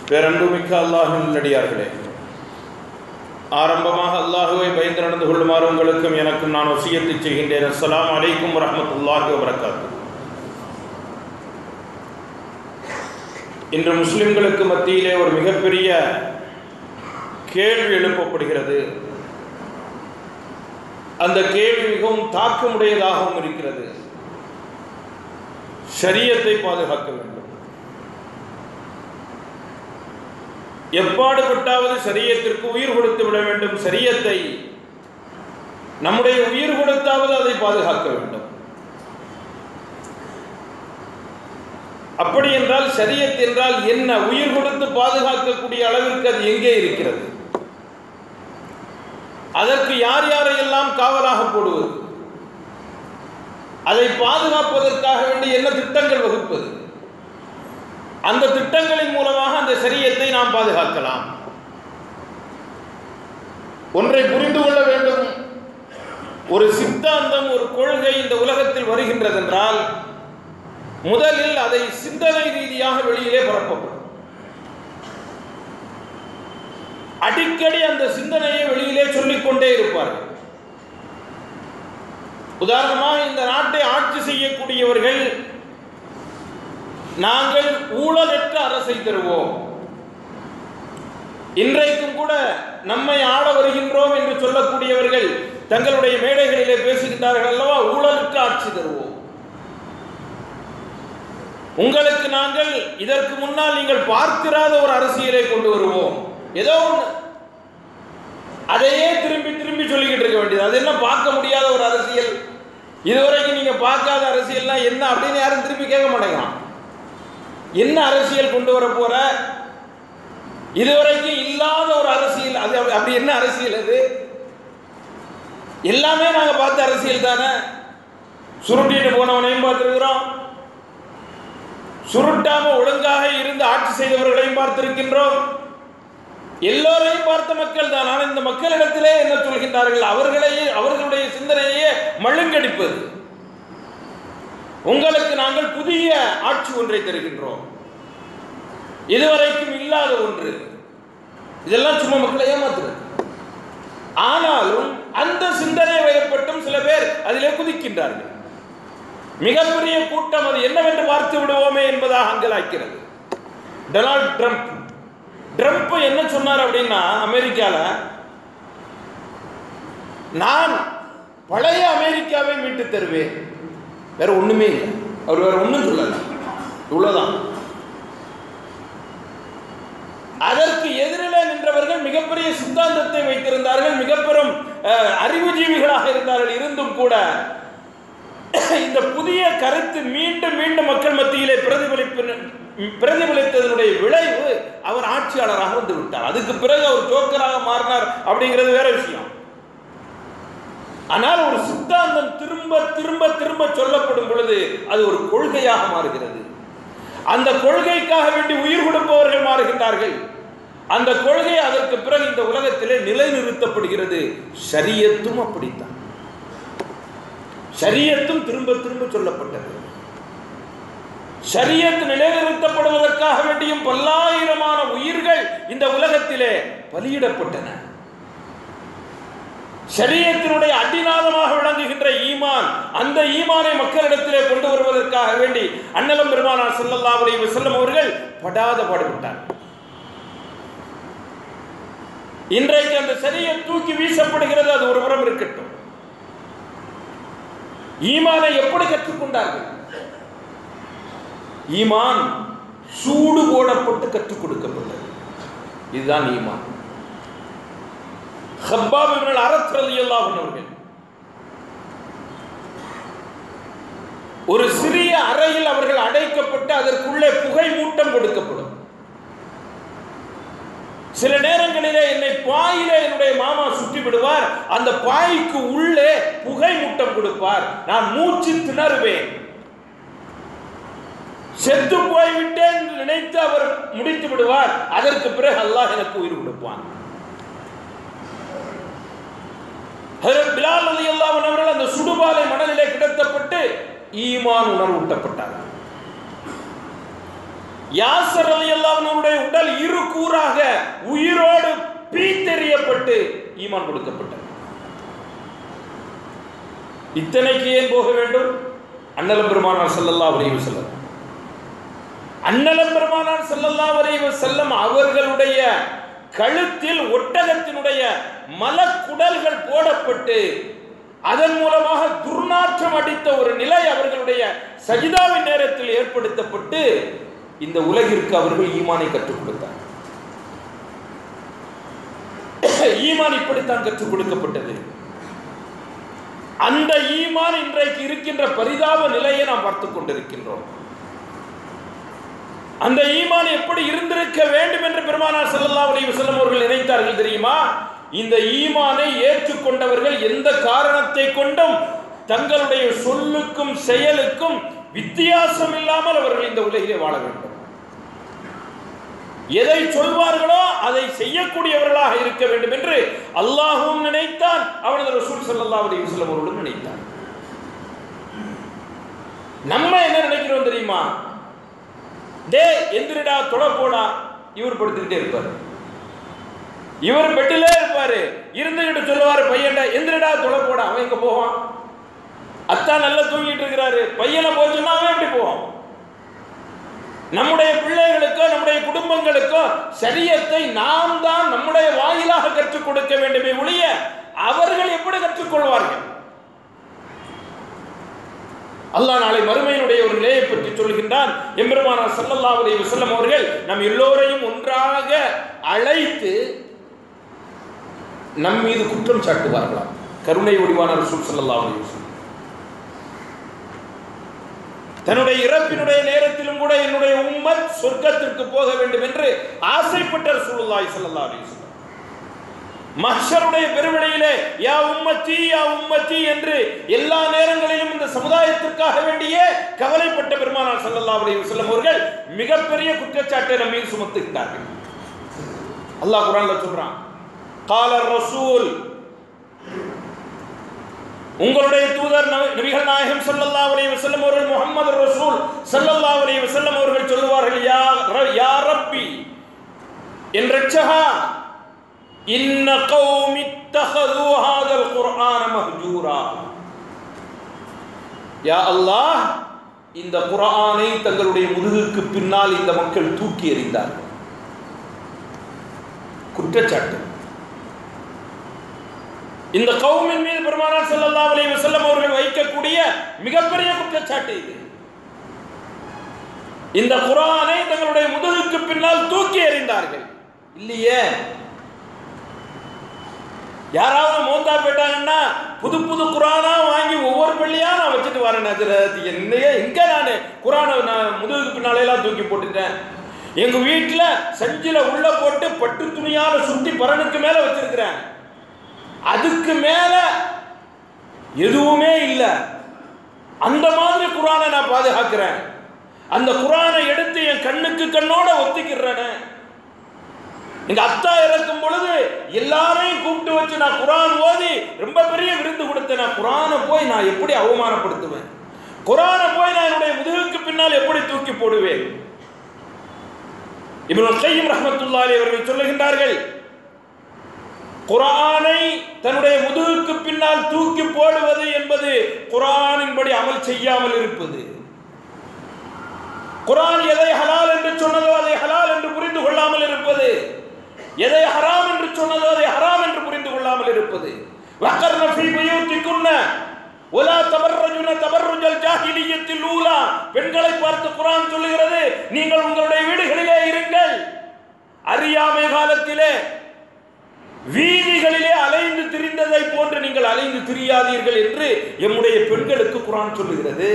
பேரன்புமிக்க அல்லாஹின் நல்லடியார்களே ஆரம்பமாக அல்லாஹுவை பயந்து நடந்து கொள்ளுமாறு உங்களுக்கும் எனக்கும் நான் வசியத்தை செய்கின்றேன் அஸ்ஸலாமு அலைக்கும் வரஹ்மத்துல்லாஹி வபரகாத்து இன்று முஸ்லிம்களுக்கு மத்தியிலே ஒரு மிகப்பெரிய கேள்வி எழுப்பப்படுகிறது அந்த கேள்வி மிகவும் தாக்கமுடையதாகவும் இருக்கிறது ஷரியத்தை பாதுகாக்க வேண்டும் எப்பாடுபட்டாவது சரியத்திற்கு உயிர் கொடுத்து விட வேண்டும் சரியத்தை நம்முடைய உயிர் கொடுத்தாவது அதை பாதுகாக்க வேண்டும் அப்படி என்றால் சரியத் என்றால் என்ன உயிர் கொடுத்து பாதுகாக்கக்கூடிய அளவிற்கு அது எங்கே இருக்கிறது அதற்கு யார் யாரையெல்லாம் காவலாக போடுவது அதை பாதுகாப்பதற்காக வேண்டி என்ன திட்டங்கள் வகுப்பது அந்த திட்டங்களின் மூலமாக அந்த சரியத்தை நாம் பாதுகாக்கலாம் ஒன்றை புரிந்து கொள்ள வேண்டும் ஒரு சித்தாந்தம் ஒரு கொள்கை இந்த உலகத்தில் வருகின்றதென்றால் முதலில் அதை சிந்தனை ரீதியாக வெளியிலே பரப்பப்படும் அடிக்கடி அந்த சிந்தனையை வெளியிலே சொல்லிக்கொண்டே இருப்பார்கள் உதாரணமாக இந்த நாட்டை ஆட்சி செய்யக்கூடியவர்கள் நாங்கள் ஊழலற்ற அரசை தருவோம் இன்றைக்கும் கூட நம்மை ஆள வருகின்றோம் என்று சொல்லக்கூடியவர்கள் தங்களுடைய மேடைகளிலே பேசுகின்றார்கள் அல்லவா ஊழலுக்கு ஆட்சி தருவோம் உங்களுக்கு நாங்கள் இதற்கு முன்னால் நீங்கள் பார்த்திராத ஒரு அரசியலை கொண்டு வருவோம் ஏதோ ஒன்று அதையே திரும்பி திரும்பி சொல்லிக்கிட்டு இருக்க வேண்டியது அது என்ன பார்க்க முடியாத ஒரு அரசியல் இதுவரைக்கும் நீங்க பார்க்காத அரசியல்னா என்ன அப்படின்னு யாரும் திரும்பி கேட்க மாட்டேங்கிறான் என்ன அரசியல் கொண்டு வர போற இதுவரைக்கும் இல்லாத ஒரு அரசியல் அது அப்படி- அப்படி என்ன அரசியல் அது எல்லாமே நாங்க பார்த்த அரசியல் தானே சுருட்டிட்டு போனவனையும் பார்த்திருக்கிறோம் சுருட்டாம ஒழுங்காக இருந்து ஆட்சி செய்தவர்களையும் பார்த்திருக்கின்றோம் எல்லோரையும் பார்த்த மக்கள் தான் ஆனால் இந்த மக்களிடத்திலே என்ன சொல்கின்றார்கள் அவர்களையே அவர்களுடைய சிந்தனையே மழுங்கடிப்பது உங்களுக்கு நாங்கள் புதிய ஆட்சி ஒன்றை தருகின்றோம் இதுவரைக்கும் இல்லாத ஒன்று இதெல்லாம் சும்மா மக்களை ஏமாத்துறது ஆனாலும் அந்த சிந்தனை வயப்பட்டும் சில பேர் அதிலே குதிக்கின்றார்கள் மிகப்பெரிய கூட்டம் அது என்னவென்று பார்த்து விடுவோமே என்பதாக அங்கலாக்கிறது டொனால்ட் ட்ரம்ப் ட்ரம்ப் என்ன சொன்னார் அப்படின்னா அமெரிக்கால நான் பழைய அமெரிக்காவை மீட்டு தருவேன் வேற ஒண்ணுமே இல்லை அவர் வேற ஒண்ணும் சொல்லல இவ்வளவுதான் அதற்கு எதிரிலே நின்றவர்கள் மிகப்பெரிய சித்தாந்தத்தை வைத்திருந்தார்கள் மிகப்பெரும் அஹ், அறிவுஜீவிகளாக இருந்தார்கள் இருந்தும் கூட இந்த புதிய கருத்து மீண்டும் மீண்டும் மக்கள் மத்தியிலே பிரதிபலிப்பு பிரதிபலித்ததனுடைய விளைவு அவர் ஆட்சியாளராக வந்து விட்டார் அதுக்கு பிறகு அவர் ஜோக்கராக மாறினார் அப்படிங்கிறது வேற விஷயம் ஆனால் ஒரு சித்தாந்தம் திரும்ப திரும்ப திரும்ப சொல்லப்படும் பொழுது அது ஒரு கொள்கையாக மாறுகிறது அந்த கொள்கைக்காக வேண்டி உயிர் கொடுப்பவர்கள் மாறுகின்றார்கள் அந்த கொள்கை அதற்கு பிறகு இந்த உலகத்திலே நிலைநிறுத்தப்படுகிறது ஷரியத்தும் அப்படித்தான் ஷரியத்தும் திரும்ப திரும்ப சொல்லப்பட்டது ஷரியத் நிலைநிறுத்தப்படுவதற்காக வேண்டியும் பல்லாயிரமான உயிர்கள் இந்த உலகத்திலே பலியிடப்பட்டன ஷரியத்தினுடைய அடிநாதமாக விளங்குகின்ற ஈமான் அந்த ஈமானை மக்களிடத்திலே கொண்டு வருவதற்காக வேண்டி அன்னலம் பெருமானார் ஸல்லல்லாஹு அலைஹி வஸல்லம் அவர்கள் படாத பாடுபட்டார் இன்றைக்கு அந்த சரியை தூக்கி வீசப்படுகிறது அது ஒரு புறம் இருக்கட்டும் ஈமானை எப்படி கற்றுக்கொண்டார்கள் ஈமான் சூடு போடப்பட்டு கற்றுக் கொடுக்கப்பட்டது இதுதான் ஈமான் ஹப்பாப் இவர்கள் அறத்துறது அவர்கள் ஒரு சிறிய அறையில் அவர்கள் அடைக்கப்பட்டு அதற்குள்ளே புகை மூட்டம் கொடுக்கப்படும் சில நேரங்களிலே என்னை பாயிலே என்னுடைய மாமா சுற்றி விடுவார் அந்த பாய்க்கு உள்ளே புகை மூட்டம் கொடுப்பார் நான் மூச்சு திணறுவேன் செத்து போய்விட்டேன் என்று நினைத்து அவர் முடித்து விடுவார் அதற்கு பிறகு அல்லாஹ் எனக்கு உயிர் கொடுப்பான் ஹஜரத் பிலால் ரலியல்லாஹு அன்ஹு அவர்கள் அந்த சுடுபாலை மணலிலே கிடத்தப்பட்டு ஈமான் உணர்வூட்டப்பட்டார் யாசர் ரலியல்லாஹு அன்ஹுடைய உடல் இரு கூறாக உயிரோடு பீத்தெறியப்பட்டு ஈமான் கொடுக்கப்பட்டது இத்தனைக்கு ஏன் போக வேண்டும் அண்ணலம் பெருமானார் ஸல்லல்லாஹு அலைஹி வஸல்லம் அண்ணலம் பெருமானார் ஸல்லல்லாஹு அலைஹி வஸல்லம் அவர்களுடைய கழுத்தில் ஒட்டகத்தினுடைய மலக்குடல்கள் போடப்பட்டு அதன் மூலமாக துர்நாற்றம் அடித்த ஒரு நிலை அவர்களுடைய சஜிதாவின் நேரத்தில் ஏற்படுத்தப்பட்டு இந்த உலகிற்கு அவர்கள் ஈமானை கற்றுக் கொடுத்தார் ஈமான் இப்படித்தான் கற்றுக் கொடுக்கப்பட்டது அந்த ஈமான் இன்றைக்கு இருக்கின்ற பரிதாப நிலையை நாம் பார்த்துக் கொண்டிருக்கின்றோம் அந்த ஈமான் எப்படி இருந்திருக்க வேண்டும் என்று பெருமானார் ஸல்லல்லாஹு அலைஹி வஸல்லம் அவர்கள் நினைத்தார்கள் தெரியுமா இந்த ஈமானை ஏற்றுக்கொண்டவர்கள் எந்த காரணத்தை கொண்டும் தங்களுடைய சொல்லுக்கும் செயலுக்கும் வித்தியாசம் இல்லாமல் அவர்கள் இந்த உலகிலே வாழ வேண்டும் எதை சொல்வார்களோ அதை செய்யக்கூடியவர்களாக இருக்க வேண்டும் என்று அல்லாஹும் நினைத்தான் அவனது ரசூல் ஸல்லல்லாஹு அலைஹி வஸல்லம் அவர்களும் நினைத்தான் நம்ம என்ன நினைக்கிறோம் தெரியுமா டே எந்திரடா தொலை போடா இவர் படுத்துக்கிட்டே இருப்பார் இவர் பெட்டிலே இருப்பாரு இருந்துகிட்டு சொல்லுவாரு பையன்டா எந்திரடா தொலை போடா அவன் எங்க போவான் அத்தா நல்லா தூங்கிட்டு இருக்கிறாரு பையனை போச்சுன்னா அவன் எப்படி போவான் நம்முடைய பிள்ளைகளுக்கோ நம்முடைய குடும்பங்களுக்கோ சரியத்தை நாம் தான் நம்முடைய வாயிலாக கற்றுக் கொடுக்க வேண்டுமே ஒழிய அவர்கள் எப்படி கற்றுக்கொள்வார்கள் அல்லாஹ் நாளை மறுமையினுடைய ஒரு நிலையை பற்றி சொல்கின்றான் எம்பெருமானார் ஸல்லல்லாஹு அலைஹி வஸல்லம் அவர்கள் நம் எல்லோரையும் ஒன்றாக அழைத்து நம் மீது குற்றம் சாட்டுவார்களாம் கருணை வடிவான ரசூல் ஸல்லல்லாஹு அலைஹி வஸல்லம் தன்னுடைய இறப்பினுடைய நேரத்திலும் கூட என்னுடைய உம்மத் சொர்க்கத்திற்கு போக வேண்டும் என்று ஆசைப்பட்ட ரசூலுல்லாஹி ஸல்லல்லாஹு அலைஹி வஸல்லம் மஹ்ஷருடைய பெருவிடையிலே யா உம்மத்தி யா உம்மத்தி என்று எல்லா நேரங்களிலும் இந்த சமுதாயத்திற்காக வேண்டியே கவலைப்பட்ட பெருமானார் ஸல்லல்லாஹு அலைஹி வஸல்லம் அவர்கள் மிகப்பெரிய குற்றச்சாட்டை நம்ம மீது சுமத்துகிறார்கள் அல்லாஹ் குர்ஆன்ல சொல்றான் قال ரசூல் உங்களுடைய தூதர் நபி- நபிகள் நாயகம் ஸல்லல்லாஹு அலைஹி வஸல்லம் அவர்கள் முஹம்மது ரசூல் ஸல்லல்லாஹு அலைஹி வஸல்லம் அவர்கள் சொல்லுவார்கள் யா ர- யா ரப்பி என் ரட்சகா இன்ன கௌமி இத்தஹது ஹாதல் குர்ஆன மஹ்ஜூரா யா அல்லாஹ் இந்த குர்ஆனை தங்களுடைய முதுகுக்கு பின்னால் இந்த மக்கள் தூக்கி எறிந்தார்கள் குற்றச்சாட்டு இந்த கௌமின் மீது பெருமானார் ஸல்லல்லாஹு அலைஹி வஸல்லம் அவர்கள் வைக்கக்கூடிய மிகப்பெரிய குற்றச்சாட்டு இது இந்த குர்ஆனை தங்களுடைய முதுகுக்கு பின்னால் தூக்கி எறிந்தார்கள் இல்லையே யாராவது மோந்தா போயிட்டாங்கன்னா புது புது குரானா வாங்கி ஒவ்வொரு பள்ளியா நான் வச்சுட்டு வரேன் ஹஜரத் என்னையே எங்க நான் குரானை நான் முதுகுக்கு பின்னாலே எல்லாம் தூக்கி போட்டுட்டேன் எங்க வீட்டுல சஞ்சில உள்ள போட்டு பட்டு துணியால சுத்தி பரனுக்கு மேல வச்சிருக்கிறேன் அதுக்கு மேல எதுவுமே இல்லை அந்த மாதிரி குரானை நான் பாதுகாக்கிறேன் அந்த குரானை எடுத்து என் கண்ணுக்கு கண்ணோட ஒத்திக்கிறேனே எங்க அத்தா இறக்கும் பொழுது எல்லாரையும் கூப்பிட்டு வச்சு நான் குரான் ஓதி ரொம்ப பெரிய விருந்து கொடுத்தேன் நான் குரானை போய் நான் எப்படி அவமானப்படுத்துவேன் குரானை போய் நான் என்னுடைய முதுகுக்கு பின்னால் எப்படி தூக்கி போடுவேன் இப்னு கையும் ரஹ்மத்துல்லாஹி அவர்கள் சொல்லுகின்றார்கள் குரானை தன்னுடைய முதுகுக்கு பின்னால் தூக்கி போடுவது என்பது குரானின்படி அமல் செய்யாமல் இருப்பது குரான் எதை ஹலால் என்று சொன்னதோ அதை ஹலால் என்று புரிந்து கொள்ளாமல் இருப்பது எதை ஹராம் என்று சொன்னதோ அதை ஹராம் என்று புரிந்து கொள்ளாமல் இருப்பது வக்கர்ன ஃபீ புயூத்திக்குன்ன ஒலா தபர்ரஜுன தபர்ருஜல் ஜாஹிலியத்தில் ஊலா பெண்களை பார்த்து குரான் சொல்லுகிறது நீங்கள் உங்களுடைய வீடுகளிலே இருங்கள் அறியாமை காலத்திலே வீதிகளிலே அலைந்து திரிந்ததை போன்று நீங்கள் அலைந்து திரியாதீர்கள் என்று எம்முடைய பெண்களுக்கு குரான் சொல்லுகிறது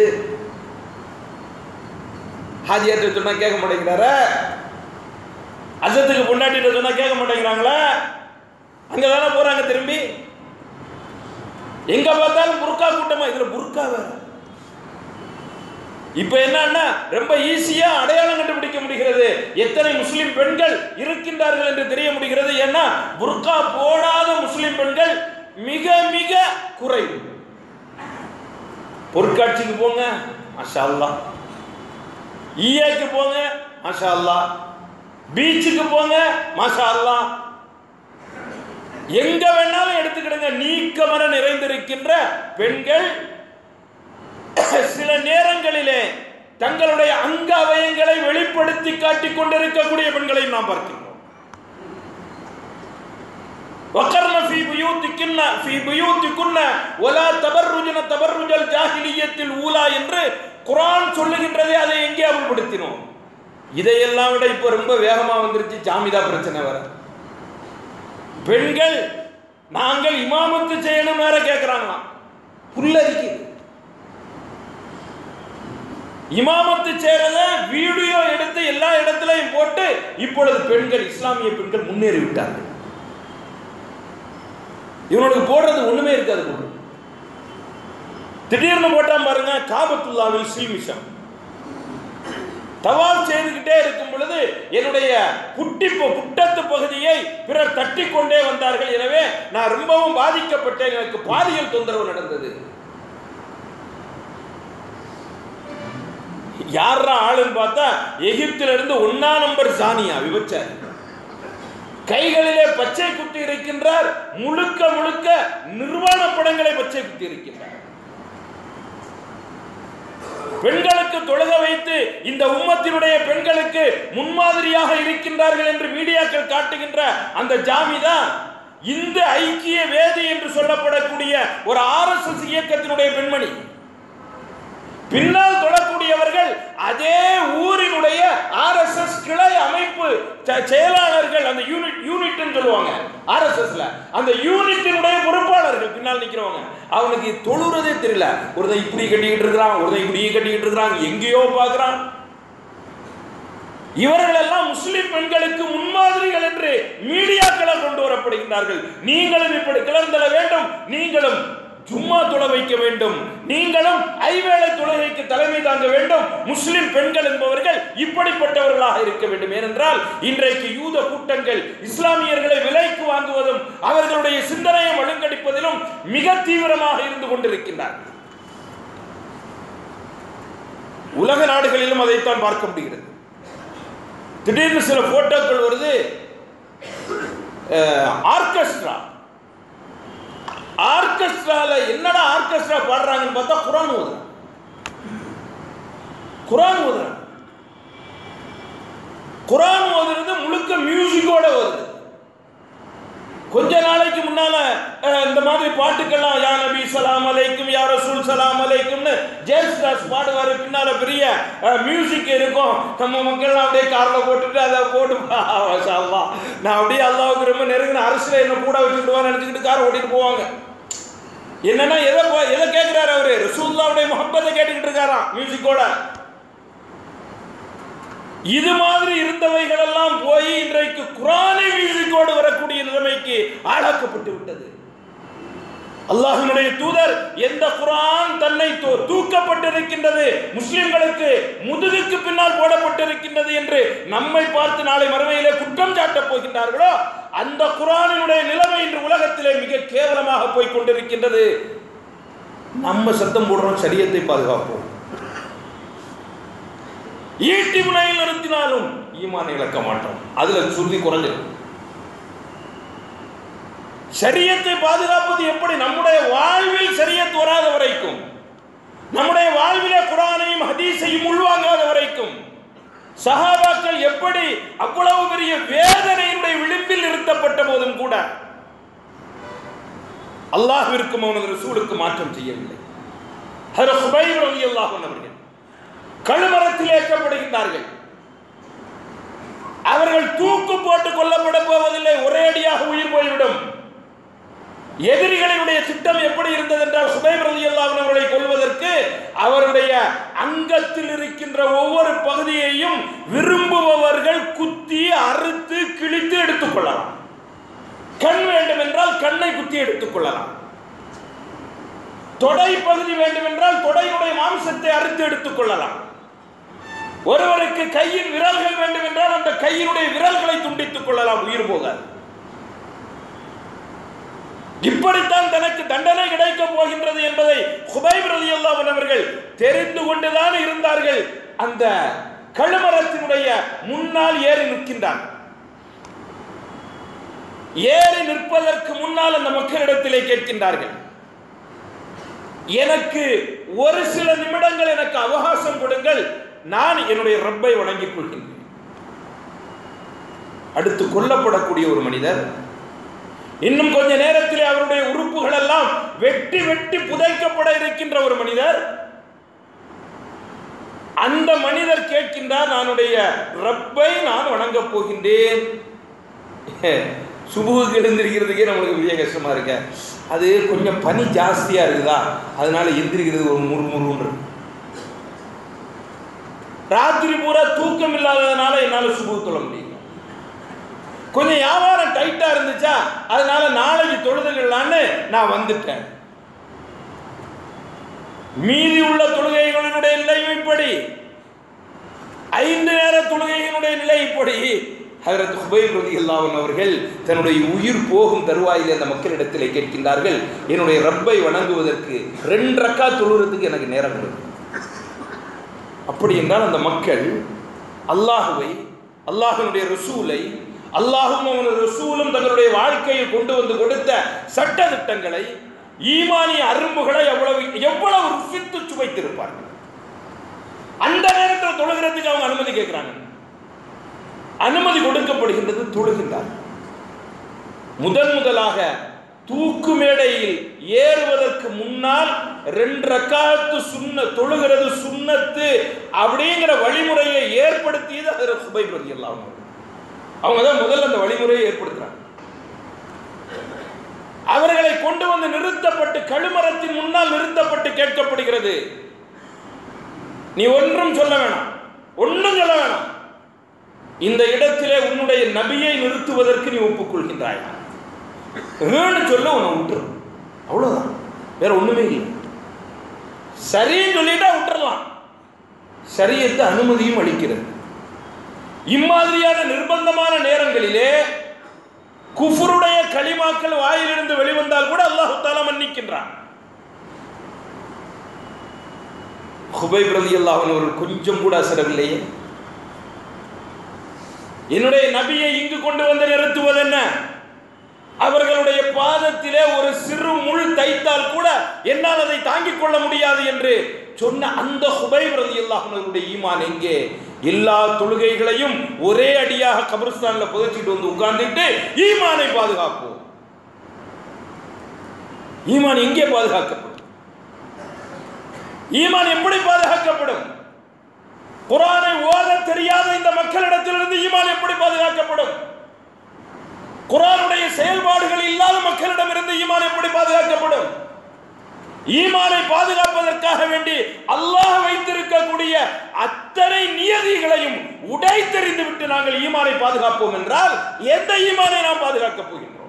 ஹாஜியார்ட்ட சொன்னா கேட்க மாட்டேங்கிறாரா அசத்துக்கு பொண்டாட்டிட்ட சொன்னா கேட்க மாட்டேங்கிறாங்களா அங்க தானே போறாங்க திரும்பி எங்க பார்த்தாலும் புர்கா கூட்டமா இதுல புர்கா வேற இப்ப என்னன்னா ரொம்ப ஈஸியா அடையாளம் கண்டுபிடிக்க முடிகிறது எத்தனை முஸ்லிம் பெண்கள் இருக்கின்றார்கள் என்று தெரிய முடிகிறது ஏன்னா புர்கா போடாத முஸ்லிம் பெண்கள் மிக மிக குறைவு பொருட்காட்சிக்கு போங்க மாஷா அல்லாஹ் ஈஏக்கு போங்க மாஷா அல்லாஹ் பீச்சுக்கு போங்க மாஷா அல்லாஹ் எங்க வேணாலும் எடுத்துக்கிடுங்க நீக்கமர நிறைந்திருக்கின்ற பெண்கள் சில நேரங்களிலே தங்களுடைய அங்க அவயங்களை வெளிப்படுத்தி காட்டிக் கொண்டிருக்கக்கூடிய பெண்களை நாம் பார்க்கிறோம் وقرن في بيوتكن في بيوتكن ولا تبرجن تبرج الجاهلية الأولى என்று குர்ஆன் சொல்லுகின்றதே அதை எங்கே அமல்படுத்தினோம் இதையெல்லாம் விட இப்போ ரொம்ப வேகமா வந்துருச்சு ஜாமிதா பிரச்சனை வர பெண்கள் நாங்கள் இமாமத்து செய்யணும் வேற கேட்கிறாங்களாம் புல்லரிக்குது இமாமத்து சேரத வீடியோ எடுத்து எல்லா இடத்திலையும் போட்டு இப்பொழுது பெண்கள் இஸ்லாமிய பெண்கள் முன்னேறி விட்டார்கள் இவனுக்கு போடுறது ஒண்ணுமே இருக்காது போடு திடீர்னு போட்டான் பாருங்க காபத்துல்லாவில் ஸ்ரீமிஷம் தவால் செய்துகிட்டே இருக்கும் பொழுது என்னுடைய குட்டி ப- புட்டத்து பகுதியை பிறர் தட்டி கொண்டே வந்தார்கள் எனவே நான் ரொம்பவும் பாதிக்கப்பட்டேன் எனக்கு பாலியல் தொந்தரவு நடந்தது யாரா ஆளுன்னு பார்த்தா எகிப்தில இருந்து ஒன்னா நம்பர் சானியா விபச்சாரி கைகளிலே பச்சை குத்தி இருக்கின்றார் முழுக்க முழுக்க நிர்வாண படங்களை பச்சை குத்தி இருக்கின்றார் பெண்களுக்கு தொழுக வைத்து இந்த உம்மத்தினுடைய பெண்களுக்கு முன்மாதிரியாக இருக்கின்றார்கள் என்று மீடியாக்கள் காட்டுகின்ற அந்த ஜாமிதா இந்து ஐக்கிய வேதி என்று சொல்லப்படக்கூடிய ஒரு ஆர்எஸ்எஸ் இயக்கத்தினுடைய பெண்மணி பின்னால் தொழக்கூடியவர்கள் அதே ஊரினுடைய ஆர்எஸ்எஸ் கிளை அமைப்பு செ- செயலாளர்கள் அந்த யூனிட் யூனிட்னு சொல்லுவாங்க ஆர்எஸ்எஸ்ல அந்த யூனிட்டினுடைய பொறுப்பாளர்கள் பின்னால் நிக்கிறவங்க அவனுக்கு தொழுறதே தெரியல ஒருத்தன் இப்படி கட்டிக்கிட்டு இருக்கிறான் ஒருத்தன் இப்படி கட்டிக்கிட்டு இருக்கிறான் எங்கேயோ பார்க்கறான் இவர்கள் எல்லாம் முஸ்லிம் பெண்களுக்கு முன்மாதிரிகள் என்று மீடியாக்களை கொண்டு வரப்படுகின்றார்கள் நீங்களும் இப்படி கிளர்ந்தெழ வேண்டும் நீங்களும் ஜும்மா தொலை வைக்க வேண்டும் நீங்களும் ஐவேளை தொழுகைக்கு தலைமை தாங்க வேண்டும் முஸ்லிம் பெண்கள் என்பவர்கள் இப்படிப்பட்டவர்களாக இருக்க வேண்டும் ஏனென்றால் இன்றைக்கு யூத கூட்டங்கள் இஸ்லாமியர்களை விலைக்கு வாங்குவதும் அவர்களுடைய சிந்தனையை ஒழுங்கடிப்பதிலும் மிக தீவிரமாக இருந்து கொண்டிருக்கின்றார்கள் உலக நாடுகளிலும் அதைத்தான் பார்க்க முடிகிறது திடீர்னு சில போட்டோக்கள் வருது ஆர்கெஸ்ட்ரா ஆர்கெஸ்ட்ரால என்னடா ஆர்கெஸ்ட்ரா பாடுறாங்கன்னு பார்த்தா குரான் ஓதுறான் குரான் ஓதுறான் குரான் ஓதுறது முழுக்க மியூசிக்கோட வருது கொஞ்ச நாளைக்கு முன்னால அஹ், இந்த மாதிரி பாட்டுக்கெல்லாம் யா நபி சலாம் அலைக்கும் யா ரசூல் சலாம் அலைக்கும்னு ஜேம்ஸ் தாஸ் பாடுவாரு பின்னால பெரிய மியூசிக் இருக்கும் நம்ம மக்கள்லாம் அப்படியே கார்ல போட்டுட்டு அதை போட்டு மாஷா அல்லாஹ். நான் அப்படியே அல்லாவுக்கு ரொம்ப நெருங்கின அரசுல என்ன கூட வச்சுக்கிட்டு நினைச்சுக்கிட்டு கார் ஓட்டிட்டு போவாங்க என்னன்னா எதை போ- எதை கேட்கிறாரு அவரு ரசூல்லாவுடைய முகப்பத்தை கேட்டுக்கிட்டு இருக்காராம் மியூசிக்கோட இது மாதிரி இருந்தவைகள் எல்லாம் போய் இன்றைக்கு குரானை மியூசிக்கோடு வரக்கூடிய நிலைமைக்கு ஆளாக்கப்பட்டு விட்டது அல்லாஹ்வினுடைய தூதர் எந்த குரான் தன்னை தூ- தூக்கப்பட்டிருக்கின்றது முஸ்லிம்களுக்கு முதுகுக்கு பின்னால் போடப்பட்டிருக்கின்றது என்று நம்மை பார்த்து நாளை மறுமையிலே குற்றம் சாட்டப் போகின்றார்களோ அந்த குரானினுடைய நிலைமை இன்று உலகத்திலே மிக கேவலமாக போய் கொண்டிருக்கின்றது நம்ம சத்தம் போடுறோம் சரியத்தை பாதுகாப்போம் ஈட்டி முனையில் நிறுத்தினாலும் ஈமானை இழக்க மாட்டோம் அதுல சுருதி குறைஞ்சிடும் சரியத்தை பாதுகாப்பது எப்படி நம்முடைய வாழ்வில் சரியத் வராத வரைக்கும் நம்முடைய வாழ்விலே குரானையும் ஹதீஸையும் உள்வாங்காத வரைக்கும் சஹாபாக்கள் எப்படி அவ்வளவு பெரிய வேதனையினுடைய விளிம்பில் நிறுத்தப்பட்ட போதும் கூட அல்லாஹ்விற்கும் அவனது ரசூலுக்கு மாற்றம் செய்யவில்லை ஹர சுபைர் ரலியல்லாஹு அன்ஹு அவர்கள் கழுமரத்தில் ஏற்றப்படுகின்றார்கள் அவர்கள் தூக்கு போட்டு கொல்லப்பட போவதில்லை ஒரேடியாக உயிர் போய்விடும் எதிரிகளினுடைய திட்டம் எப்படி இருந்தது என்றால் சுபைப் ரலியல்லாஹு அன்ஹு அவர்களை கொல்வதற்கு அவருடைய அங்கத்தில் இருக்கின்ற ஒவ்வொரு பகுதியையும் விரும்புபவர்கள் குத்தி அறுத்து கிழித்து எடுத்துக் கொள்ளலாம் கண் வேண்டும் என்றால் கண்ணை குத்தி எடுத்துக் கொள்ளலாம் தொடை பகுதி வேண்டும் என்றால் தொடையுடைய மாம்சத்தை அறுத்து எடுத்துக் கொள்ளலாம் ஒருவருக்கு கையின் விரல்கள் வேண்டும் என்றால் அந்த கையினுடைய விரல்களை துண்டித்துக் கொள்ளலாம் உயிர் போகாது இப்படித்தான் தனக்கு தண்டனை கிடைக்கப் போகின்றது என்பதை ஹுபைப் ரலியல்லாஹு அன்ஹு அவர்கள் தெரிந்து கொண்டுதான் இருந்தார்கள் அந்த கழுமரத்தினுடைய முன்னால் ஏறி நிற்கின்றான் ஏறி நிற்பதற்கு முன்னால் அந்த மக்களிடத்திலே கேட்கின்றார்கள் எனக்கு ஒரு சில நிமிடங்கள் எனக்கு அவகாசம் கொடுங்கள் நான் என்னுடைய ரப்பை வணங்கிக் கொள்கின்றேன் அடுத்து கொல்லப்படக்கூடிய ஒரு மனிதர் இன்னும் கொஞ்ச நேரத்திலே அவருடைய உறுப்புகள் எல்லாம் வெட்டி வெட்டி புதைக்கப்பட இருக்கின்ற ஒரு மனிதர் அந்த மனிதர் கேட்கின்றார் நானுடைய ரப்பை நான் வணங்கப் போகின்றேன் சுபுவுக்கு எழுந்திருக்கிறதுக்கே நம்மளுக்கு பெரிய கஷ்டமா இருக்க அது கொஞ்சம் பனி ஜாஸ்தியா இருக்குதா அதனால எந்திரிக்கிறது ஒரு முறுமுறுன்று ராத்திரி பூரா தூக்கம் இல்லாததுனால என்னால சுபு தொழ முடியல கொஞ்சம் வியாபாரம் டைட்டா இருந்துச்சா அதனால நாளைக்கு தொழுதுகளான்னு நான் வந்துட்டேன் மீதி உள்ள தொழுகைகளினுடைய நிலையும் இப்படி ஐந்து நேர தொழுகையினுடைய நிலை இப்படி ஹதரத் ஹுபைப் ரலியல்லாஹு அவர்கள் தன்னுடைய உயிர் போகும் தருவாயில் அந்த மக்களிடத்திலே கேட்கின்றார்கள் என்னுடைய ரப்பை வணங்குவதற்கு ரெண்டு ரக்கா தொழுகிறதுக்கு எனக்கு நேரம் கொடுக்கும் அப்படி என்றால் அந்த மக்கள் அல்லாஹுவை அல்லாஹனுடைய ரசூலை அல்லாஹும் அவனுடைய ரசூலும் தங்களுடைய வாழ்க்கையை கொண்டு வந்து கொடுத்த சட்ட திட்டங்களை ஈமானிய அரும்புகளை எவ்வளவு எவ்வளவு ருசித்து சுவைத்திருப்பார்கள் அந்த நேரத்தில் தொழுகிறதுக்கு அவங்க அனுமதி கேட்கிறாங்க அனுமதி கொடுக்கப்படுகின்றது தொழுகின்றார் முதன் முதலாக தூக்கு மேடையில் ஏறுவதற்கு முன்னால் ரெண்டு ரக்காத்து சுண்ண தொழுகிறது சுண்ணத்து அப்படிங்கிற வழிமுறையை ஏற்படுத்தியது அதில் சுபை பிரதி எல்லாம் அவங்க தான் முதல்ல அந்த வழிமுறையை ஏற்படுத்துறாங்க அவர்களை கொண்டு வந்து நிறுத்தப்பட்டு கழுமரத்தின் முன்னால் நிறுத்தப்பட்டு கேட்கப்படுகிறது நீ ஒன்றும் சொல்ல வேணாம் ஒன்றும் சொல்ல வேணாம் இந்த இடத்திலே உன்னுடைய நபியை நிறுத்துவதற்கு நீ ஒப்புக்கொள்கின்றாய் ஏன்னு சொல்ல உன்னை விட்டுரு அவ்வளவுதான் வேற ஒண்ணுமே இல்லை சரின்னு சொல்லிட்டா விட்டுறலாம் சரியத்து அனுமதியும் அளிக்கிறது இம்மாதிரியான நிர்பந்தமான நேரங்களிலே குஃபருடைய களிமாக்கள் வாயிலிருந்து வெளிவந்தால் கூட அல்லாஹு தாலா மன்னிக்கின்றான் ஹுபை பிரதி அல்லாஹன் அவர்கள் கொஞ்சம் கூட அசரவில்லையே என்னுடைய நபியை இங்கு கொண்டு வந்து நிறுத்துவது என்ன அவர்களுடைய பாதத்திலே ஒரு சிறு முள் தைத்தால் கூட என்னால் அதை தாங்கிக் கொள்ள முடியாது என்று சொன்ன அந்த ஹுபை பிரதி அல்லாஹனுடைய ஈமான் எங்கே எல்லா தொழுகைகளையும் ஒரே அடியாக கபிரிஸ்தான்ல புதைச்சிட்டு வந்து உட்கார்ந்துட்டு ஈமானை பாதுகாப்போம் ஈமான் எங்கே பாதுகாக்கப்படும் ஈமான் எப்படி பாதுகாக்கப்படும் குரானை ஓத தெரியாத இந்த மக்களிடத்திலிருந்து ஈமான் எப்படி பாதுகாக்கப்படும் குரானுடைய செயல்பாடுகள் இல்லாத மக்களிடமிருந்து ஈமான் எப்படி பாதுகாக்கப்படும் ஈமானை பாதுகாப்பதற்காக வேண்டி அல்லாஹ் வைத்திருக்கக்கூடிய அத்தனை நியதிகளையும் உடைத்தெறிந்து விட்டு நாங்கள் ஈமானை பாதுகாப்போம் என்றால் எந்த ஈமானை நாம் பாதுகாக்கப் போகின்றோம்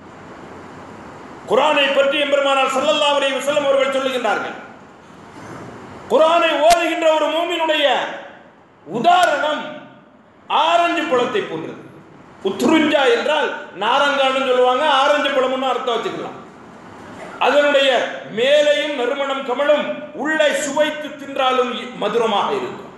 குரானை பற்றி எம்பெருமானார் ஸல்லல்லாஹு அலைஹி வஸல்லம் அவர்கள் சொல்லுகின்றார்கள் குரானை ஓதுகின்ற ஒரு மூமினுடைய உதாரணம் ஆரஞ்சு பழத்தை போன்றது உத்ருஞ்சா என்றால் நாரங்கான்னு சொல்லுவாங்க ஆரஞ்சு பழம்னு அர்த்தம் வச்சுக்கலாம் அதனுடைய மேலையும் நறுமணம் கமலும் உள்ளே சுவைத்து தின்றாலும் மதுரமாக இருக்கும்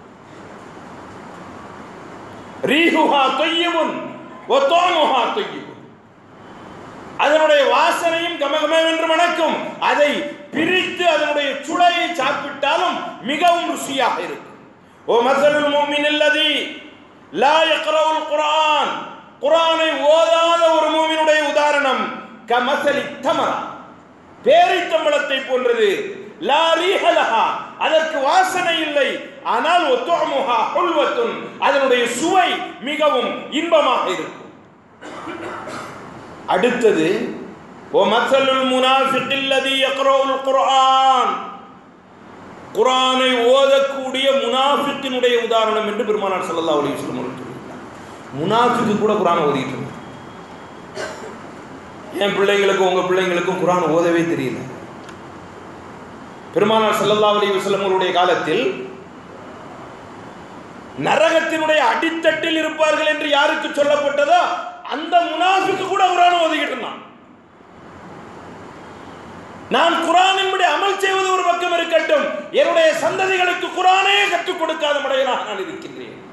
ரீஹுஹா தொய்யமுன் ஒத்தோமுஹா தொய்யமுன் அதனுடைய வாசனையும் கமகமென்று மணக்கும் அதை பிரித்து அதனுடைய சுளையை சாப்பிட்டாலும் மிகவும் ருசியாக இருக்கும் ஓ மசலுல் மூமின் அல்லதி லா யக்ரவுல் குர்ஆன் குர்ஆனை ஓதாத ஒரு மூமினுடைய உதாரணம் கமசலி தமரா பேரித்தம்பளத்தை போன்றது லா ரீஹலஹா அதற்கு வாசனை இல்லை ஆனால் ஒத்தோமுஹா ஹுல்வத்துன் அதனுடைய சுவை மிகவும் இன்பமாக இருக்கும் அடுத்தது ஓ மசலுல் முனாஃபிகில்லதி யக்ரவுல் குர்ஆன் குர்ஆனை ஓதக்கூடிய முனாஃபிக்கினுடைய உதாரணம் என்று பெருமானார் ஸல்லல்லாஹு அலைஹி வஸல்லம் அவர்கள் சொல்லியிருக்கிறார் முனாஃபிக்கு கூட குர்ஆனை ஓதிட்டு இருந்தார் என் பிள்ளைங்களுக்கும் உங்க பிள்ளைங்களுக்கும் குர்ஆன் ஓதவே தெரியல பெருமானார் ஸல்லல்லாஹு அலைஹி வஸல்லம் அவருடைய காலத்தில் நரகத்தினுடைய அடித்தட்டில் இருப்பார்கள் என்று யாருக்கு சொல்லப்பட்டதோ அந்த முனாஃபிக்கு கூட குர்ஆன் ஓதிக்கிட்டு இருந்தான் நான் குரானின்படி அமல் செய்வது ஒரு பக்கம் இருக்கட்டும் என்னுடைய சந்ததிகளுக்கு குரானே கற்றுக் கொடுக்காத முறையிலாக நான் இருக்கின்றேன்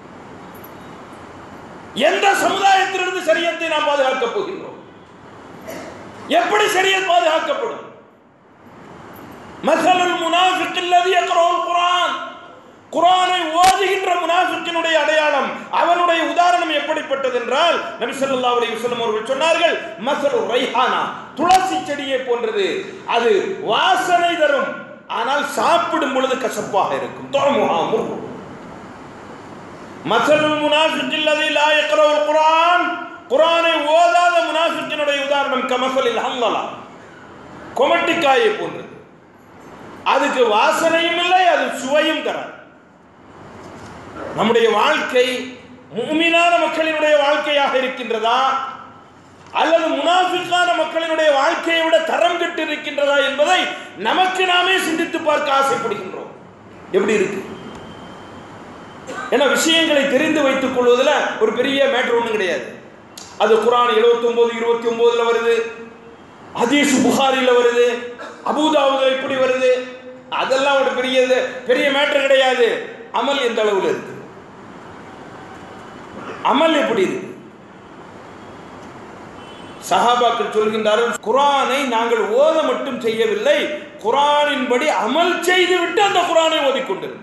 எந்த சமுதாயத்திலிருந்து சரியத்தை நாம் பாதுகாக்கப் போகின்றோம் எப்படி சரியத் பாதுகாக்கப்படும் மசலுல் முனாஃபிக் அல்லதி யக்ரவுல் குர்ஆன் குர்ஆனை ஓதுகின்ற முனாஃபிக்கினுடைய அடையாளம் அவனுடைய உதாரணம் எப்படிப்பட்டது என்றால் நபி ஸல்லல்லாஹு அலைஹி வஸல்லம் அவர்கள் சொன்னார்கள் மசலு ரைஹானா துளசி செடியை போன்றது அது வாசனை தரும் ஆனால் சாப்பிடும் பொழுது கசப்பாக இருக்கும் தொழமுகா முருகும் மசலுல் முனாஃபிக் அல்லதி லா யக்ரவுல் குர்ஆன் குர்ஆனை ஓதாத முனாஃபிக்கினுடைய உதாரணம் கமசலில் ஹல்லலா கொமட்டிக்காயை போன்றது அதுக்கு வாசனையும் இல்லை அது சுவையும் தராது நம்முடைய வாழ்க்கை முக்மினான மக்களினுடைய வாழ்க்கையாக இருக்கின்றதா அல்லது முனாஃபிக்கான மக்களினுடைய வாழ்க்கையை விட தரம் கெட்டு இருக்கின்றதா என்பதை நமக்கு நாமே சிந்தித்து பார்க்க ஆசைப்படுகின்றோம் எப்படி இருக்கு ஏன்னா விஷயங்களை தெரிந்து வைத்துக் கொள்வதில் ஒரு பெரிய மேட்டர் ஒன்றும் கிடையாது அது குரான் எழுபத்தி ஒன்பது இருபத்தி ஒன்பதுல வருது ஹதீஸ் புகாரில வருது அபூதாவுல இப்படி வருது அதெல்லாம் ஒரு பெரிய பெரிய மேட்டர் கிடையாது அமல் எந்த அளவில் இருக்கு அமல் எப்படி இருக்கு சஹாபாக்கள் சொல்கின்றார்கள் குரானை நாங்கள் ஓத மட்டும் செய்யவில்லை குரானின்படி அமல் செய்துவிட்டு அந்த குரானை ஓதிக்கொண்டிருந்தோம்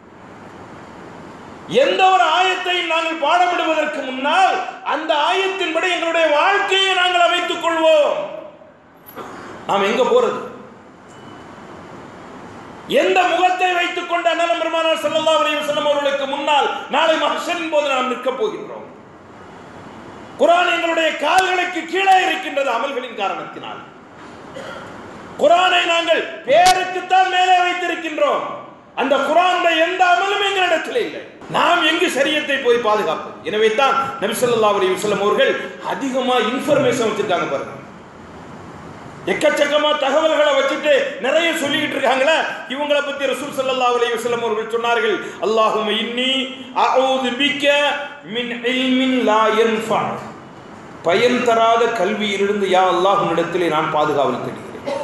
எந்த ஒரு ஆயத்தையும் நாங்கள் பாடமிடுவதற்கு முன்னால் அந்த ஆயத்தின்படி எங்களுடைய வாழ்க்கையை நாங்கள் அமைத்துக் கொள்வோம் நாம் எங்க போறது எந்த முகத்தை வைத்துக் கொண்டு அண்ணலம் பெருமானார் ஸல்லல்லாஹு அலைஹி வஸல்லம் அவர்களுக்கு முன்னால் நாளை மஹ்ஷரின் போது நாம் நிற்கப் போகின்றோம் குர்ஆன் எங்களுடைய கால்களுக்கு கீழே இருக்கின்றது அமல்களின் காரணத்தினால் குர்ஆனை நாங்கள் பேருக்குத்தான் மேலே வைத்திருக்கின்றோம் அந்த குர்ஆனுடைய எந்த அமலும் எங்களிடத்தில் இல்லை நாம் எங்கு சரியத்தை போய் பாதுகாப்போம் எனவே தான் நபி ஸல்லல்லாஹு அலைஹி வஸல்லம் அவர்கள் அதிகமா இன்ஃபர்மேஷன் வச்சிருக்காங்க பாருங்க எக்கச்சக்கமா தகவல்களை வச்சுட்டு நிறைய சொல்லிக்கிட்டு இருக்காங்களே இவங்களை பத்தி ரசூல் ஸல்லல்லாஹு அலைஹி வஸல்லம் அவர்கள் சொன்னார்கள் அல்லாஹும்ம இன்னி அஊது பிக்க மின் இல்மின் லா யன்ஃபா பயன் தராத கல்வியிலிருந்து யா அல்லாஹ் உன்னிடத்திலே நான் பாதுகாவல் தேடுகிறேன்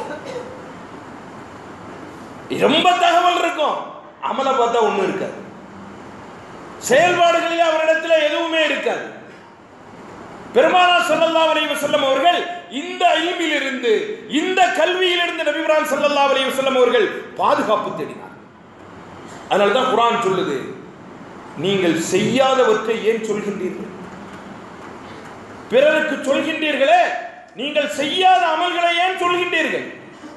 ரொம்ப தகவல் இருக்கும் அமலை பார்த்தா ஒண்ணும் இருக்காது செயல்பாடுகளிலே அவரிடத்தில் எதுவுமே இருக்காது பெருமானார் ஸல்லல்லாஹு அலைஹி வஸல்லம் அவர்கள் இந்த இல்மிலிருந்து இந்த கல்வியிலிருந்து நபிபிரான் ஸல்லல்லாஹு அலைஹி வஸல்லம் அவர்கள் பாதுகாப்பு தேடினார் அதனால தான் குர்ஆன் சொல்லுது நீங்கள் செய்யாதவற்றை ஏன் சொல்கின்றீர்கள் பிறருக்கு சொல்கின்றீர்களே நீங்கள் செய்யாத அமல்களை ஏன் சொல்கின்றீர்கள்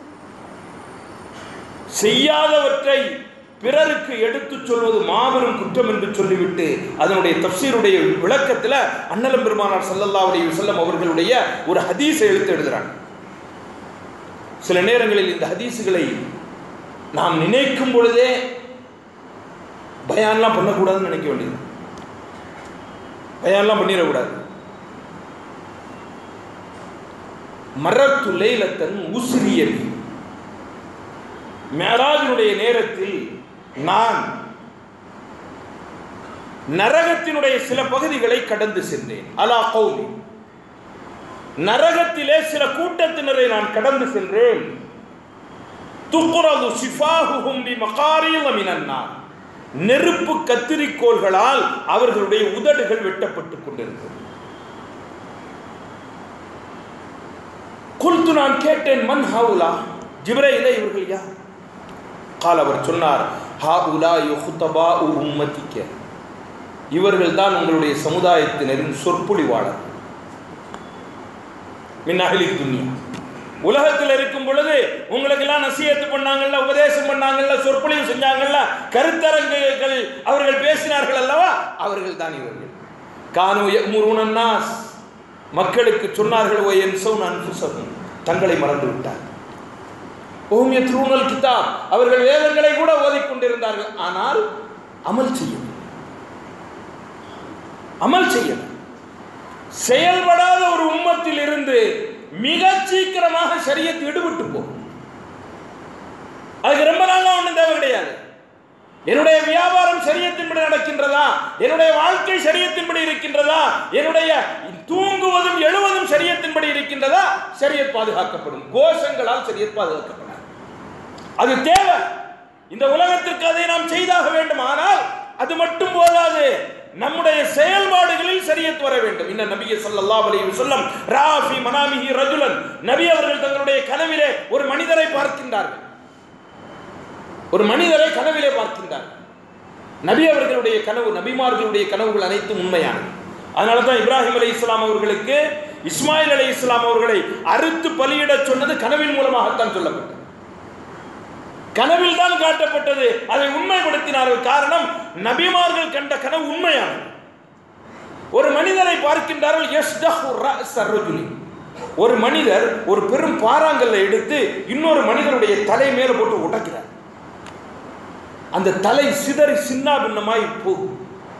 செய்யாதவற்றை பிறருக்கு எடுத்துச் சொல்வது மாபெரும் குற்றம் என்று சொல்லிவிட்டு அதனுடைய தப்சீருடைய விளக்கத்தில் அண்ணலம் பெருமானார் ஸல்லல்லாஹு அலைஹி வஸல்லம் அவர்களுடைய ஒரு ஹதீஸை எழுத்து எழுதுறாங்க சில நேரங்களில் இந்த ஹதீஸுகளை நாம் நினைக்கும் பொழுதே பயான்லாம் பண்ணக்கூடாதுன்னு நினைக்க வேண்டியது பயான்லாம் பண்ணிடக்கூடாது மரத்து லைலத்தன் உசிரியவி மேராஜினுடைய நேரத்தில் நான் நரகத்தினுடைய சில பகுதிகளை கடந்து சென்றேன் அலா கௌலி நரகத்திலே சில கூட்டத்தினரை நான் கடந்து சென்றேன் துக்குரது சிஃபாஹுஹும் பி மகாரீல மினன்னார் நெருப்பு கத்திரிக்கோள்களால் அவர்களுடைய உதடுகள் வெட்டப்பட்டுக் கொண்டிருந்தது குல்து நான் கேட்டேன் மன் ஹவுலா ஜிப்ரையிலே இவர்கள் யார் கால் அவர் சொன்னார் ஹா உலா யுஹுதபா உம்மத்திக்க இவர்கள் தான் உங்களுடைய சமுதாயத்தினரின் சொற்பொழிவாளர் மின்னகலி துன்யா உலகத்தில் இருக்கும் பொழுது உங்களுக்கெல்லாம் நசியத்து பண்ணாங்கல்ல உபதேசம் பண்ணாங்கல்ல சொற்பொழிவு செஞ்சாங்கல்ல கருத்தரங்குகள் அவர்கள் பேசினார்கள் அல்லவா அவர்கள் தான் இவர்கள் கானு யமுருனன்னாஸ் மக்களுக்கு சொன்னார்கள் ஓ என் சௌன் அன்புசகும் தங்களை மறந்து விட்டார் ஓமிய த்ரூனல் கிதாப் அவர்கள் வேதங்களை கூட ஓதிக்கொண்டிருந்தார்கள் ஆனால் அமல் செய்யும் அமல் செய்யல செயல்படாத ஒரு உம்மத்தில் இருந்து மிக சீக்கிரமாக சரியத்து விடுபட்டு போகும் அதுக்கு ரொம்ப நாளா ஒன்றும் தேவை கிடையாது என்னுடைய வியாபாரம் சரியத்தின்படி நடக்கின்றதா என்னுடைய வாழ்க்கை சரியத்தின்படி இருக்கின்றதா என்னுடைய தூங்குவதும் எழுவதும் சரியத்தின்படி இருக்கின்றதா சரியத் பாதுகாக்கப்படும் கோஷங்களால் சரியத் பாதுகாக்கப்படும் அது தேவை இந்த உலகத்திற்கு அதை நாம் செய்தாக வேண்டும் ஆனால் அது மட்டும் போதாது நம்முடைய செயல்பாடுகளில் சரியத் வர வேண்டும் இன்ன நபிய ஸல்லல்லாஹு அலைஹி வஸல்லம் ராஃபி மனாமிஹி ரஜுலன் நபி அவர்கள் தங்களுடைய கனவிலே ஒரு மனிதரை பார்க்கின்றார்கள் ஒரு மனிதரை கனவிலே பார்க்கின்றார்கள் நபி அவர்களுடைய கனவு நபிமார்களுடைய கனவுகள் அனைத்தும் உண்மையானது அதனால தான் இப்ராஹிம் அலை இஸ்லாம் அவர்களுக்கு இஸ்மாயில் அலை இஸ்லாம் அவர்களை அறுத்து பலியிடச் சொன்னது கனவின் மூலமாகத்தான் சொல்லப்பட்டது கனவில் தான் காட்டப்பட்டது அதை உண்மைப்படுத்தினார்கள் காரணம் நபிமார்கள் கண்ட கனவு உண்மையானது ஒரு மனிதரை பார்க்கின்றார்கள் யஸ்தஹு ரஅஸ ரஜுலி. ஒரு மனிதர் ஒரு பெரும் பாறாங்கல்லை எடுத்து இன்னொரு மனிதருடைய தலை மேல போட்டு உடைக்கிறார் அந்த தலை சிதறி சின்ன பின்னமாய் போகும்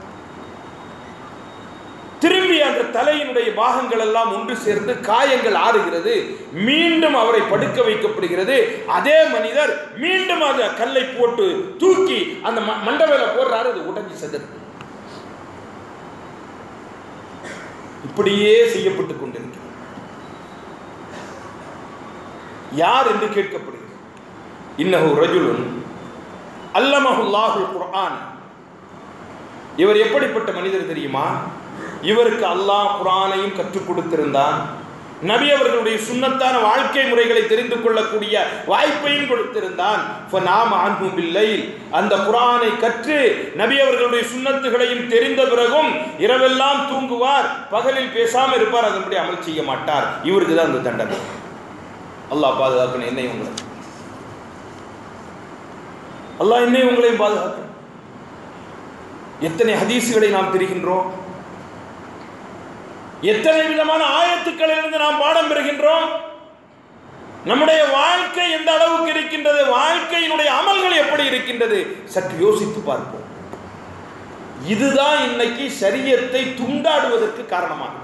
திரும்பி அந்த தலையினுடைய பாகங்கள் எல்லாம் ஒன்று சேர்ந்து காயங்கள் ஆறுகிறது மீண்டும் அவரை படுக்க வைக்கப்படுகிறது அதே மனிதர் மீண்டும் அந்த கல்லை போட்டு தூக்கி அந்த ம- மண்டபேல போடுறாரு அது உடஞ்சி செதறது இப்படியே செய்யப்பட்டுக் கொண்டிருக்கிறது யார் என்று கேட்கப்படுகிறது இன்னஹு ரஜுலுன் அல்லமஹுல்லாஹுல் குர்ஆன் இவர் எப்படிப்பட்ட மனிதர் தெரியுமா இவருக்கு அல்லாஹ் குர்ஆனையும் கற்றுக் கொடுத்திருந்தான் நபி அவர்களுடைய சுன்னத்தான வாழ்க்கை முறைகளை தெரிந்து கொள்ளக்கூடிய வாய்ப்பையும் கொடுத்திருந்தான் ஃபநாம அன்ஹு பில்லைல். அந்த குர்ஆனை கற்று நபி அவர்களுடைய சுன்னத்துகளையும் தெரிந்த பிறகும் இரவெல்லாம் தூங்குவார் பகலில் பேசாம இருப்பார் அதன்படி அமல் செய்ய மாட்டார் இவருக்கு தான் அந்த தண்டனை அல்லாஹ் பாதுகாக்கணும் என்னை உங்களை அல்லாஹ் என்னை உங்களையும் பாதுகாக்கணும் எத்தனை ஹதீசுகளை நாம் தெரிகின்றோம் எத்தனை விதமான ஆயத்துக்களிலிருந்து நாம் பாடம் பெறுகின்றோம் நம்முடைய வாழ்க்கை எந்த அளவுக்கு இருக்கின்றது வாழ்க்கையினுடைய அமல்கள் எப்படி இருக்கின்றது சற்று யோசித்து பார்ப்போம் இதுதான் இன்னைக்கு சரியத்தை துண்டாடுவதற்கு காரணமாகும்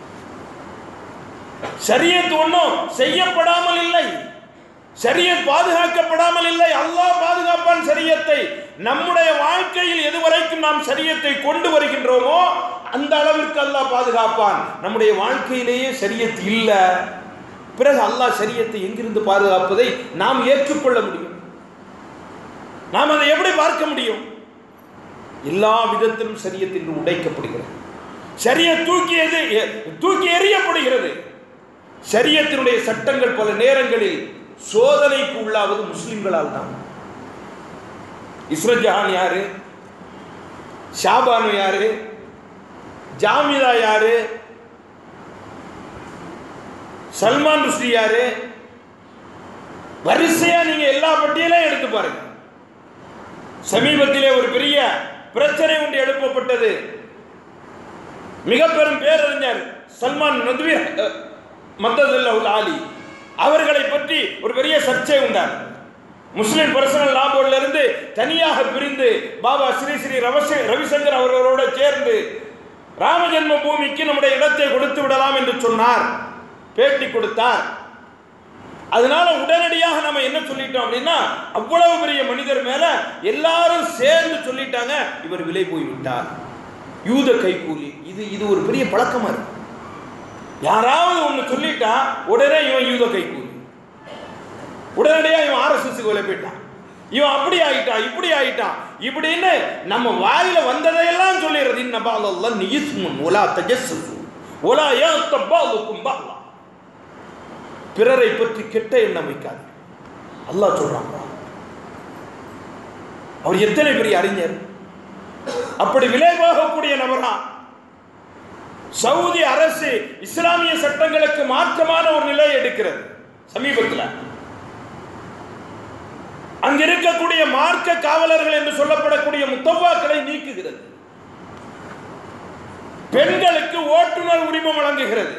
சரியத் ஒன்றும் செய்யப்படாமல் இல்லை சரியத் பாதுகாக்கப்படாமல் இல்லை அல்லாஹ் பாதுகாப்பான் சரியத்தை நம்முடைய வாழ்க்கையில் எதுவரைக்கும் நாம் சரியத்தை கொண்டு வருகின்றோமோ அந்த அளவிற்கு அல்லாஹ் பாதுகாப்பான் நம்முடைய வாழ்க்கையிலேயே சரியத் இல்லை பிறகு அல்லாஹ் சரியத்தை எங்கிருந்து பாதுகாப்பதை நாம் ஏற்றுக்கொள்ள முடியும் நாம் அதை எப்படி பார்க்க முடியும் எல்லா விதத்திலும் சரியத் என்று உடைக்கப்படுகிறது சரிய தூக்கியது தூக்கி எறியப்படுகிறது சரியத்தினுடைய சட்டங்கள் பல நேரங்களில் சோதனைக்கு உள்ளாவது முஸ்லிம்களால் தான் இஸ்ரத் ஜஹான் யாரு ஷாபானு யாரு ஜாமிதா யாரு சல்மான் ருஷ்டி யாரு வரிசையா நீங்க எல்லா பட்டியலையும் எடுத்து பாருங்க சமீபத்திலே ஒரு பெரிய பிரச்சனை ஒன்று எழுப்பப்பட்டது மிக பெரும் பேரறிஞர் சல்மான் நத்வி மத்ததுல்லா ஆலி அவர்களை பற்றி ஒரு பெரிய சர்ச்சை உண்டார் முஸ்லிம் பர்சனல் லா போர்டில் இருந்து தனியாக பிரிந்து பாபா ஸ்ரீ ஸ்ரீ ரவச ரவிசங்கர் அவர்களோட சேர்ந்து ராமஜென்ம பூமிக்கு நம்முடைய இடத்தை கொடுத்து விடலாம் என்று சொன்னார் பேட்டி கொடுத்தார் அதனால உடனடியாக நம்ம என்ன சொல்லிட்டோம் அப்படின்னா அவ்வளவு பெரிய மனிதர் மேல எல்லாரும் சேர்ந்து சொல்லிட்டாங்க இவர் விலை போய் விட்டார் யூத கைக்கூலி இது இது ஒரு பெரிய பழக்கமா இருக்கு யாராவது ஒன்று சொல்லிட்டா உடனே இவன் யூத கைக்கூலி உடனடியாக இவன் ஆர்எஸ்எஸ்க்கு விலை போயிட்டான் இவன் அப்படி ஆயிட்டான் இப்படி ஆயிட்டான் இப்படின்னு நம்ம வாயில வந்ததையெல்லாம் சொல்லிடுறது இன்னபாலல்ல நியிஸ்முன் ஒலா தஜஸ்ஸு ஒலா யத்தபாலுக்கும் பாலா பிறரை பற்றி கெட்ட எண்ணம் வைக்காது அல்லாஹ் சொல்றான் அவர் எத்தனை பெரிய அறிஞர் அப்படி விலை போகக்கூடிய நபரா சவுதி அரசு இஸ்லாமிய சட்டங்களுக்கு மாற்றமான ஒரு நிலையை எடுக்கிறது சமீபத்தில் அங்க இருக்கக்கூடிய மார்க்க காவலர்கள் என்று சொல்லப்படக்கூடிய முத்தவாக்களை நீக்குகிறது பெண்களுக்கு ஓட்டுநர் உரிமம் வழங்குகிறது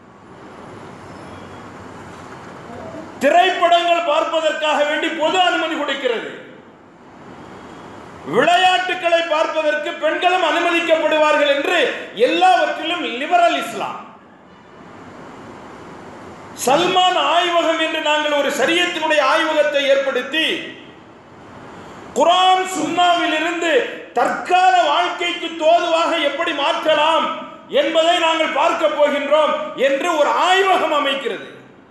திரைப்படங்கள் பார்ப்பதற்காக வேண்டி பொது அனுமதி கொடுக்கிறது விளையாட்டுகளை பார்ப்பதற்கு பெண்களும் அனுமதிக்கப்படுவார்கள் என்று எல்லாவற்றிலும் லிபரல் இஸ்லாம் சல்மான் ஆய்வகம் என்று நாங்கள் ஒரு சரியத்தினுடைய ஆய்வகத்தை ஏற்படுத்தி குரான் சுன்னாவில் இருந்து தற்கால வாழ்க்கைக்கு தோதுவாக எப்படி மாற்றலாம் என்பதை நாங்கள் பார்க்க போகின்றோம் என்று ஒரு ஆய்வகம் அமைக்கிறது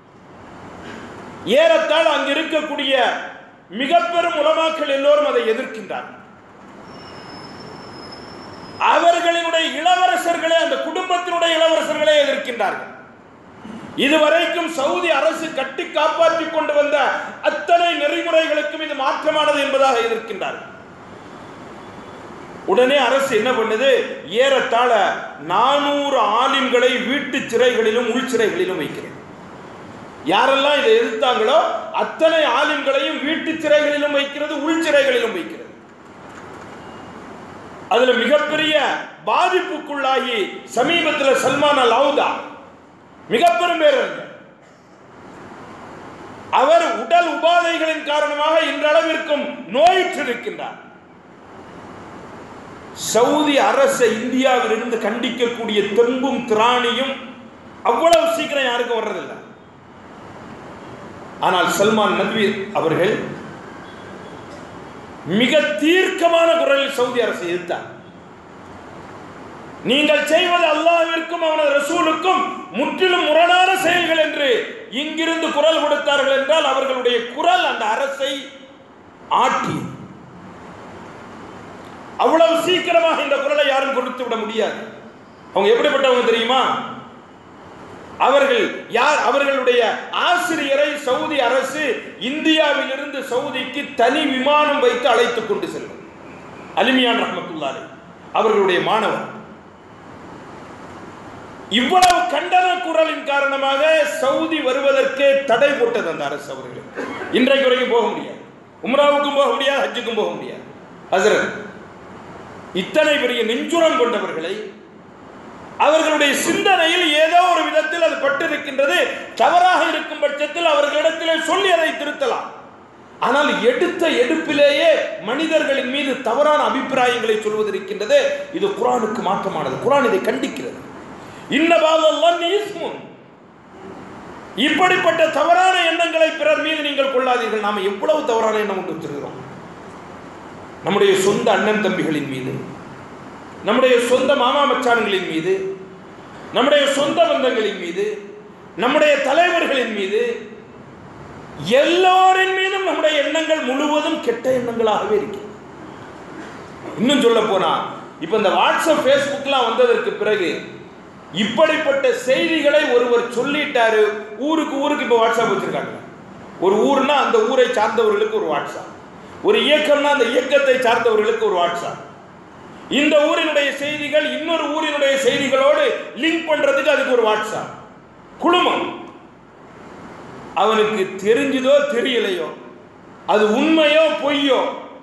ஏறத்தாழ அங்கு இருக்கக்கூடிய மிக பெரும் உலமாக்கள் எல்லோரும் அதை எதிர்க்கின்றார்கள் அவர்களினுடைய இளவரசர்களே அந்த குடும்பத்தினுடைய இளவரசர்களே எதிர்க்கின்றார்கள் இதுவரைக்கும் சவுதி அரசு கட்டி காப்பாற்றிக் கொண்டு வந்த அத்தனை நெறிமுறைகளுக்கும் இது மாற்றமானது என்பதாக எதிர்க்கின்றார்கள் உடனே அரசு என்ன பண்ணுது ஏறத்தாழ நானூறு ஆலிம்களை வீட்டு சிறைகளிலும் உள் சிறைகளிலும் வைக்கிறது யாரெல்லாம் இதை எதிர்த்தாங்களோ அத்தனை ஆலிம்களையும் வீட்டு சிறைகளிலும் வைக்கிறது உள் சிறைகளிலும் வைக்கிறது அதுல மிகப்பெரிய பாதிப்புக்குள்ளாகி சமீபத்தில் சல்மான் அல் அவுதா மிக பெரும் பேரறிஞர் அவர் உடல் உபாதைகளின் காரணமாக இன்றளவிற்கும் நோயுற்றிருக்கின்றார் சவுதி அரசை இந்தியாவிலிருந்து கண்டிக்கக்கூடிய தெம்பும் திராணியும் அவ்வளவு சீக்கிரம் யாருக்கும் வர்றதில்லை ஆனால் சல்மான் நத்வீர் அவர்கள் மிக தீர்க்கமான குரலில் சவுதி அரசை எதிர்த்தார் நீங்கள் செய்வது அல்லாஹ்விற்கும் அவனது ரசூலுக்கும் முற்றிலும் முரணான செயல்கள் என்று இங்கிருந்து குரல் கொடுத்தார்கள் என்றால் அவர்களுடைய குரல் அந்த அரசை ஆட்டி அவ்வளவு சீக்கிரமாக இந்த குரலை யாரும் கொடுத்து விட முடியாது அவங்க எப்படிப்பட்டவங்க தெரியுமா அவர்கள் யார் அவர்களுடைய ஆசிரியரை சவுதி அரசு இந்தியாவிலிருந்து சவுதிக்கு தனி விமானம் வைத்து அழைத்துக் கொண்டு செல்லும் அலிமியான் ரஹமத்துல்லாலே அவர்களுடைய மாணவர் இவ்வளவு கண்டன குரலின் காரணமாக சவுதி வருவதற்கே தடை போட்டது அந்த அரசு அவர்களுக்கு இன்றைக்கு வரைக்கும் போக முடியாது உம்ராவுக்கும் போக முடியாது ஹஜ்ஜுக்கும் போக முடியாது ஹசரத் இத்தனை பெரிய நெஞ்சுரம் கொண்டவர்களை அவர்களுடைய சிந்தனையில் ஏதோ ஒரு விதத்தில் அது பட்டிருக்கின்றது தவறாக இருக்கும் பட்சத்தில் அவர்களிடத்திலே சொல்லி அதை திருத்தலாம் ஆனால் எடுத்த எடுப்பிலேயே மனிதர்களின் மீது தவறான அபிப்பிராயங்களை சொல்வது இருக்கின்றது இது குரானுக்கு மாற்றமானது குரான் இதை கண்டிக்கிறது இன்னபாதல்லான் இஸ்முன் இப்படிப்பட்ட தவறான எண்ணங்களை பிறர் மீது நீங்கள் கொள்ளாதீர்கள் நாம் எவ்வளவு தவறான எண்ணம் கொண்டு வச்சிருக்கிறோம் நம்முடைய சொந்த அண்ணன் தம்பிகளின் மீது நம்முடைய சொந்த மாமா மச்சான்களின் மீது நம்முடைய சொந்த பந்தங்களின் மீது நம்முடைய தலைவர்களின் மீது எல்லோரின் மீதும் நம்முடைய எண்ணங்கள் முழுவதும் கெட்ட எண்ணங்களாகவே இருக்கு இன்னும் சொல்ல போனா இப்ப இந்த வாட்ஸ்அப் ஃபேஸ்புக்லாம் வந்ததற்கு பிறகு இப்படிப்பட்ட செய்திகளை ஒருவர் சொல்லிட்டாரு ஊருக்கு ஊருக்கு இப்போ வாட்ஸ்அப் வச்சிருக்காங்க ஒரு ஊர்னா அந்த ஊரை சார்ந்தவர்களுக்கு ஒரு வாட்ஸ்அப் ஒரு இயக்கம்னா அந்த இயக்கத்தை சார்ந்தவர்களுக்கு ஒரு வாட்ஸ்அப் இந்த ஊரினுடைய செய்திகள் இன்னொரு ஊரினுடைய செய்திகளோடு லிங்க் பண்றதுக்கு அதுக்கு ஒரு வாட்ஸ்அப் குழுமம் அவனுக்கு தெரிஞ்சதோ தெரியலையோ அது உண்மையோ பொய்யோ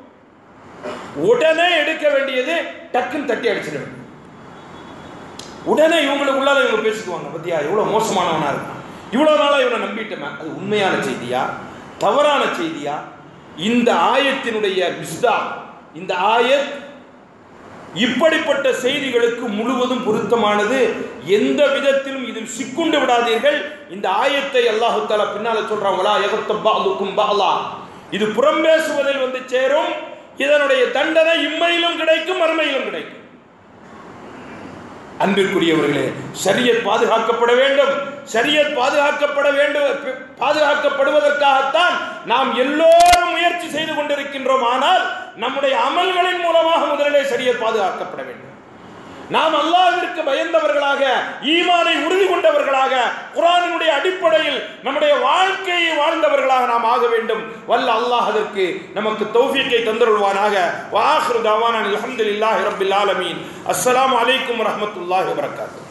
உடனே எடுக்க வேண்டியது டக்குன்னு தட்டி அடிச்சிட வேண்டியது உடனே இவங்களுக்குள்ளால இவங்க பேசிக்குவாங்க பத்தியா எவ்வளவு மோசமானவனா இருக்கான் இவ்வளவு நாளா இவனை நம்பிட்டமே அது உண்மையான செய்தியா தவறான செய்தியா இந்த ஆயத்தினுடைய மிஸ்தா இந்த ஆயத் இப்படிப்பட்ட செய்திகளுக்கு முழுவதும் பொருத்தமானது எந்த விதத்திலும் இதில் சிக்குண்டு விடாதீர்கள் இந்த ஆயத்தை அல்லாஹு தாலா பின்னால சொல்றாங்களா எகத்த பாலுக்கும் பாலா இது புறம் பேசுவதில் வந்து சேரும் இதனுடைய தண்டனை இம்மையிலும் கிடைக்கும் மறுமையிலும் கிடைக்கும் அன்பிற்குரியவர்களே சரியத் பாதுகாக்கப்பட வேண்டும் சரியத் பாதுகாக்கப்பட வேண்டும் பாதுகாக்கப்படுவதற்காகத்தான் நாம் எல்லோரும் முயற்சி செய்து கொண்டிருக்கின்றோம் ஆனால் நம்முடைய அமல்களின் மூலமாக முதலிலே சரியத் பாதுகாக்கப்பட வேண்டும் நாம் அல்லாஹ்விற்கு பயந்தவர்களாக ஈமானை உறுதி கொண்டவர்களாக குரானினுடைய அடிப்படையில் நம்முடைய வாழ்க்கையை வாழ்ந்தவர்களாக நாம் ஆக வேண்டும் வல்ல அல்லாஹ் அதற்கு நமக்கு தௌஃபீக்கை தந்தருள்வானாக வாஹ்ரு தவான அல்ஹம்துலில்லாஹி ரப்பில் ஆலமீன் அஸ்ஸலாமு அலைக்கும் வரஹ்மத்துல்லாஹி வபரகாத்துஹு